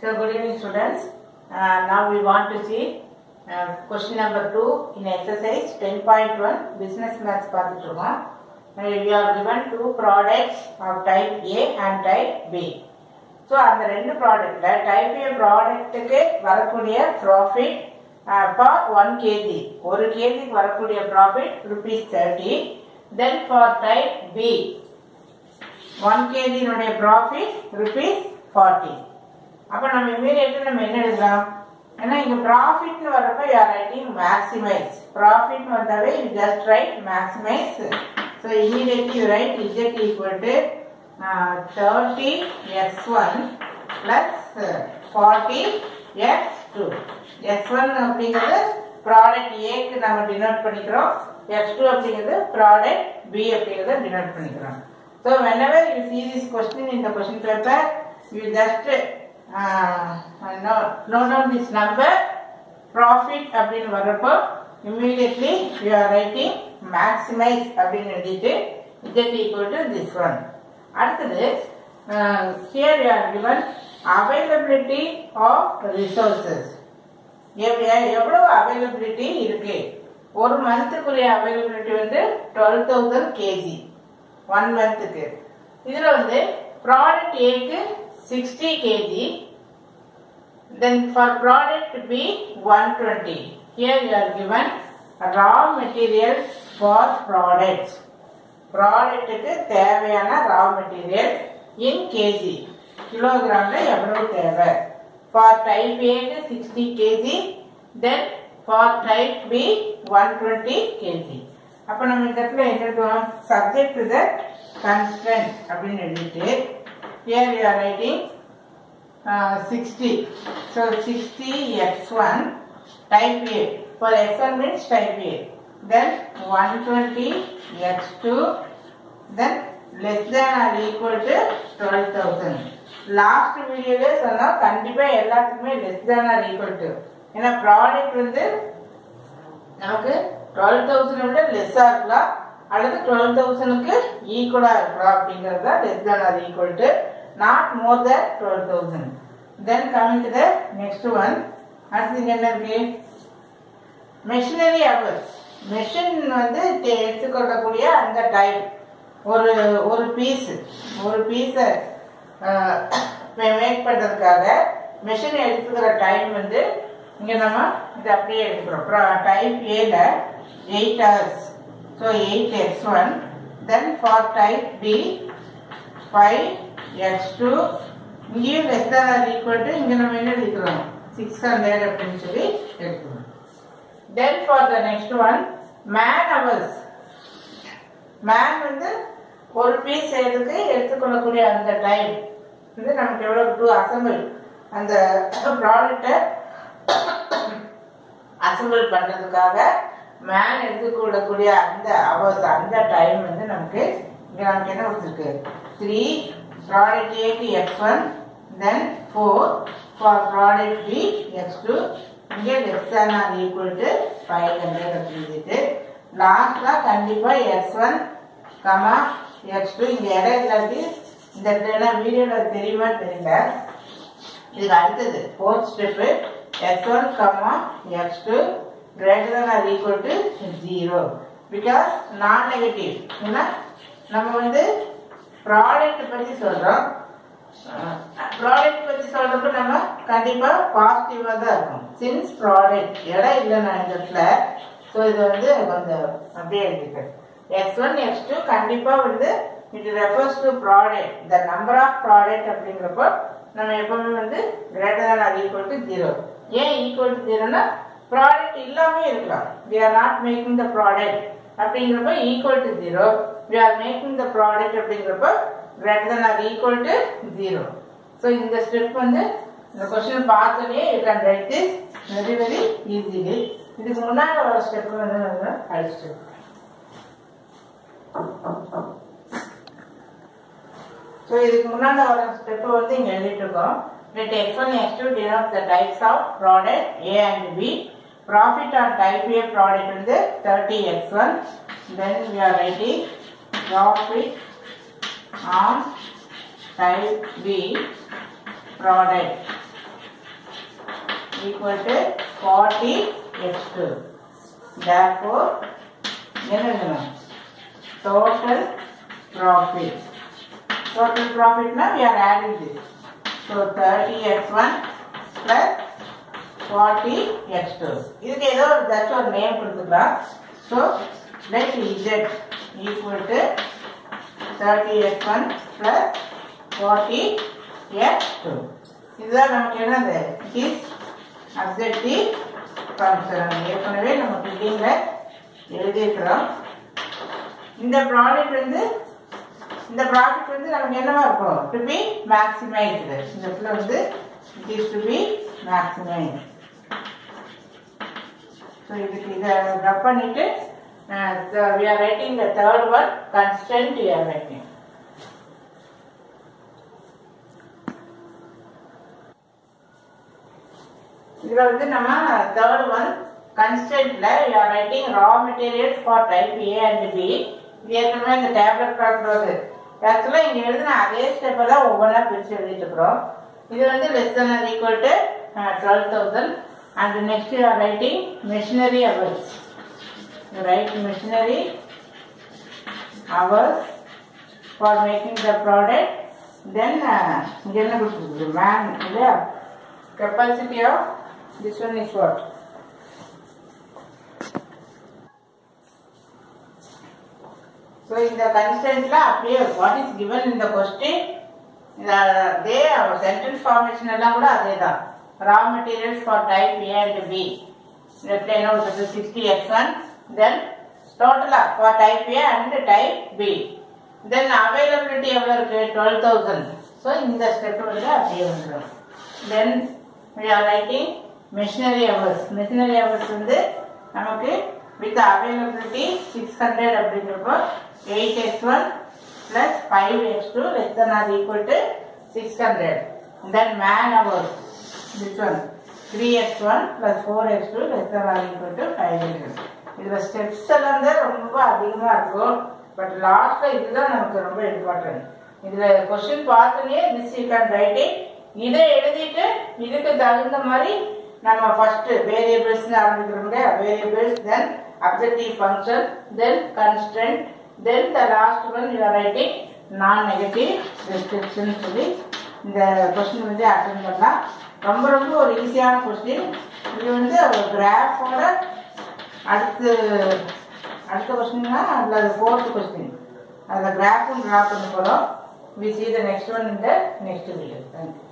So good evening students. Uh, now we want to see uh, question number 2 in exercise 10.1 business maths பார்த்துட்டு இருக்கோம் And we are given two products of type A and type B. So அந்த ரெண்டு ப்ராடக்ட்ல type A ப்ராடக்ட்டுக்கு வரக்கூடிய profit for one KG ஒரு கேஜிக்கு வரக்கூடிய profit rupees thirty then for type B one கேஜினுடைய profit rupees forty அப்போ நம்ம இமீடியட்டாக நம்ம என்ன எழுதலாம் ஏன்னா இங்கே ப்ராஃபிட்னு வரப்போ யார் ரைட்டிங் மேக்ஸிமைஸ் ப்ராஃபிட்னு வந்தாவே you just write maximize so immediately you write Z equal to thirty X one plus forty X two X one அப்படிங்கிறது ப்ராடக்ட் ஏக்கு நம்ம டினோட் பண்ணிக்கிறோம் எக்ஸ் டூ அப்படிங்கிறது ப்ராடக்ட் பி அப்படிங்கிறத டினோட் பண்ணிக்கிறோம் so whenever you see this question in the question paper you just uh, note, note down this number profit அப்படின்னு வர்றப்போ immediately you are writing maximize அப்படின்னு எழுதிட்டு z equal to this one அடுத்தது uh, here you are given availability of resources எவ்- எ- எவ்வளவு availability இருக்கு ஒரு மந்த்துக்குரிய அவைலபிலிட்டி வந்து டுவெல் தௌசண்ட் கேஜி ஒன் மந்த்துக்கு இதில் வந்து ப்ராடக்ட் ஏக்கு sixty KG then for product B one twenty here you are given raw material for products ப்ராடக்ட்டுக்கு தேவையான ரா மெட்டீரியல் இன் கேஜி கிலோகிராம்ல எவ்வளவு தேவை ஃபார் டைப் ஏக்கு sixty KG then for type B one twenty KG அப்போ நம்ம இந்த இடத்துல என்ன எழுதுவோம் சப்ஜெக்ட் டு த கன்ஸ்டன்ட் அப்படின்னு எழுதிட்டு here you are writing sixty so sixty X one type A for X one means type A then one twenty X two then less than or equal to twelve thousand last வீடியோவே சொன்னோம் கண்டிப்பாக எல்லாத்துக்குமே less than or equal to ஏன்னா product வந்து நமக்கு twelve thousand விட லெஸ்ஸாக இருக்கலாம் அல்லது டுவெல் தௌசண்ட்க்கு ஈக்குவலாக இருக்கலாம் அப்படிங்கிறது தான் less than or equal to not more than twelve thousand then coming to the next one அடுத்து இங்க என்ன இருக்கு மெஷினரி அவர்ஸ் மெஷின் வந்து தே- எடுத்துக்கொள்ளக்கூடிய அந்த டைம் ஒரு ஒரு பீஸ் ஒரு பீஸை மேக் பண்ணுறதுக்காக மெஷின் எடுத்துக்கிற டைம் வந்து இங்கே நம்ம இது அப்படியே எடுத்துக்கிறோம் டைப் ஏல eight hours so eight X one then for type B five X two இங்கேயும் less than or equal to இங்கே நம்ம என்ன எடுக்கிறோம் சிக்ஸ் ஹண்ட்ரட் அப்படின்னு சொல்லி எடுக்கிறோம் then for the next one man hours man வந்து ஒரு பீஸ் செய்யறதுக்கு எடுத்துக்கொள்ளக்கூடிய அந்த டைம் வந்து நமக்கு எவ்வளோ டூ அசம்பிள் அந்த ப்ராடக்டை அசம்பிள் பண்ணுறதுக்காக மேன் எடுத்துக்கொள்ளக்கூடிய அந்த அவர்ஸ் அந்த டைம் வந்து நமக்கு இங்கே நமக்கு என்ன கொடுத்துருக்கு த்ரீ ப்ராடக்ட் ஏக்கு X one then four for product B X two இங்கே less than or equal to five hundred அப்படின்ட்டு லாஸ்ட்லாம் கண்டிப்பாக X one comma X two இங்கே இடம் இல்லாட்டி இந்த இடத்துல வீடியோவில் தெரியுமா தெரியல இதுக்கு அடுத்தது fourth step X one comma X two greater than or equal to zero because non negative ஏன்னா நம்ம வந்து ப்ராடக்ட் பற்றி சொல்கிறோம் ப்ராடக்ட் பற்றி சொல்கிறப்ப நம்ம கண்டிப்பாக பாசிட்டிவாக தான் இருக்கும் சின்ஸ் ப்ராடக்ட் இடம் இல்லை நான் இந்த இடத்துல ஸோ இது வந்து கொஞ்சம் அப்படியே எழுதிக்கிறேன் எக்ஸ் ஒன் எக்ஸ் டூ கண்டிப்பாக வந்து it refers to product the number of product அப்படிங்கிறப்போ நம்ம எப்பவுமே வந்து greater than or equal to zero ஏன் ஈக்குவல் டு ஜீரோனா ப்ராடக்ட் இல்லாமே இருக்கலாம் we are not making the product அப்படிங்கிறப்ப equal to zero we are making the product அப்படிங்கிறப்ப greater than or equal to zero so இந்த ஸ்டெப் வந்து இந்த question பார்த்தோன்னே you can write this very very easily இதுக்கு முன்னாடி வர ஸ்டெப் வந்து அடிச்சிட்டு ஸோ இதுக்கு முன்னாடி வர ஸ்டெப் வந்து இங்கே எழுதிட்டு இருக்கோம் let x1 x2 denote the types of product A and B profit on type A product வந்து 30 x1 then we are writing profit on type B product equal to 40 x2 therefore என்ன எழுதணும் total profit total profit na we are adding this so 30 x1 plus 40 x2 இதுக்கு ஏதோ ஒரு தச்சு ஒரு name கொடுத்துக்கலாம் so let z equal to 30 x1 plus 40 x2 இதுதான் நமக்கு என்னது இஸ் அப்ஜெக்டிவ் ஃபங்க்ஷன் ஏற்கனவே நம்ம பில்டிங்கில் எழுதியிருக்கிறோம் இந்த ப்ராடக்ட் வந்து இந்த ப்ராடக்ட் வந்து நமக்கு என்னவா இருக்கும் டு பி மேக்ஸிமைஸ்டு இந்த இடத்துல வந்து it is to be maximize so இதுக்கு இதை ரப் பண்ணிட்டு we are writing the third one constant we are writing இதில் வந்து நம்ம தேர்ட் ஒன் கன்ஸ்டன்ட்ல you are writing raw materials for type A and B இது ஏற்கனவே இந்த டேப்லெட் பார்க்குறது ஆக்சுவலாக இங்கே எழுதின அதே ஸ்டெப்பை தான் ஒவ்வொன்றா பிரித்து எழுதிட்டு இருக்கிறோம் இது வந்து less than or equal to twelve thousand and next you are writing machinery hours right machinery hours for making the product then இங்கே என்ன கொடுத்துருக்கு மேன் இல்லையா capacity of this one is what so in the constant la அப்படியே what is given in the question அதே sentence formation எல்லாம் கூட அதே தான் raw materials for type A and B லெஃப்ட்ல என்ன கொடுத்தது சிக்ஸ்டி எக்ஸ் ஒன் தென் டோட்டலா for type A and type B then availability எவ்வளோ இருக்கு டுவெல் தௌசண்ட் ஸோ இந்த ஸ்டெப் வந்து அப்படியே வந்துடும் தென் we are writing machinery hours machinery hours வந்து நமக்கு with availability 600 அப்படிங்கிறப்போ 8x1 plus 5x2 less than or equal to 600 then man hours this one 3x1 plus 4x2 less than or equal to 500 இதில் steps எல்லாம் தான் ரொம்ப அதிகமாக இருக்கும் but லாஸ்ட்டில் இதுதான் நமக்கு ரொம்ப இம்பார்ட்டன்ட் இதில் கொஸ்டின் பார்த்தோன்னே this you can write it இதை எழுதிட்டு இதுக்கு தகுந்த மாதிரி நம்ம ஃபர்ஸ்ட் வேரியபிள்ஸ் ஆரம்பிக்கிறோம் variables then objective function then constant then the last one you are writing non negative restriction சொல்லி இந்த கொஸ்டின் வந்து அட்டன் பண்ணலாம் ரொம்ப ரொம்ப ஒரு ஈஸியான கொஸ்டின் இது வந்து கிராஃபோட அடுத்து அடுத்த கொஸ்டின்னா அதில் ஃபோர்த் கொஸ்டின் அதில் கிராஃபும் ட்ரா பண்ண போகிறோம் we see the next one இந்த நெக்ஸ்ட் வீடியோ தேங்க்யூ